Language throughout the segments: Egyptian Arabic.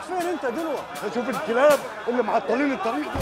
فين انت دلوقتي اشوف الكلاب اللي معطلين الطريق دول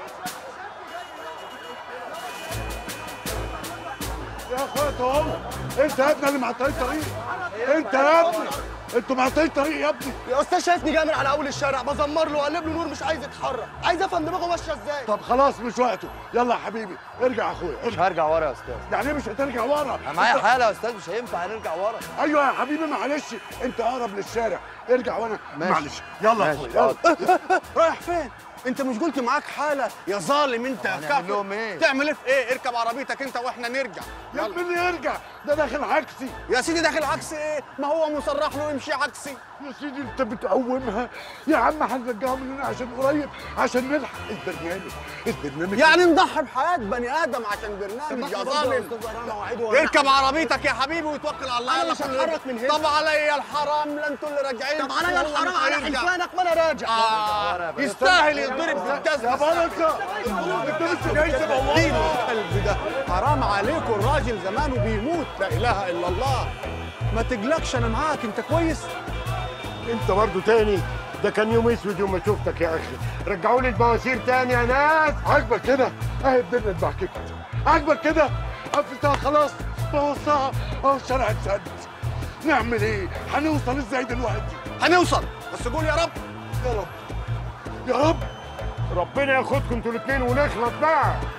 يا اخواتهم انت يا ابني اللي معطلين الطريق انت يا ابني انتوا معطلين الطريق يا ابني يا استاذ شايفني جامر على اول الشارع بزمر له وقلب له نور مش عايز يتحرك عايز افهم دماغه ماشيه ازاي طب خلاص مش وقته يلا يا حبيبي ارجع يا اخويا مش ارجع هرجع ورا يا استاذ يعني ايه مش هترجع ورا انا معايا حاله يا استاذ مش هينفع نرجع ورا ايوه يا حبيبي معلش انت اقرب للشارع ارجع وانا ماشي. معلش يلا يا ماشي، اخويا يلا رايح فين انت مش قلت معاك حاله يا ظالم انت يا هنعمل كافر لهم ايه؟ تعمل ايه في ايه اركب عربيتك انت واحنا نرجع يا يلا ابني يرجع ده داخل عكسي يا سيدي داخل عكس ايه ما هو مصرح له يمشي عكسي يا سيدي انت بتقومها يا عم هنرجعهم لنا عشان قريب عشان نلحق البرنامج البرنامج يعني نضحي بحياه بني ادم عشان برنامج يا ظالم اركب عربيتك يا حبيبي وتوكل على الله أنا يلا مش كلنا. هتحرك من هنا. طب عليا الحرام لا انتوا اللي راجعين طب عليا يلا الحرام على هنرجع. حلفانك ما انا راجع آه يستاهل يتضرب في الكاس يا بركه انت مش جاي تبوظ مين القلب ده حرام عليكم الراجل زمانه بيموت لا اله الا الله ما تقلقش انا معاك انت كويس انت برضه تاني ده كان يوم اسود يوم ما شفتك يا اخي رجعوا لي البواسير تاني يا ناس عاجبك كده اهي الدنيا اتبعككت عاجبك كده قفلتها خلاص بوظتها اهو الشارع اتسد نعمل ايه هنوصل ازاي دلوقتي هنوصل بس قول يا رب يا رب يا رب ربنا ياخدكم انتوا الاثنين ونخلص بقى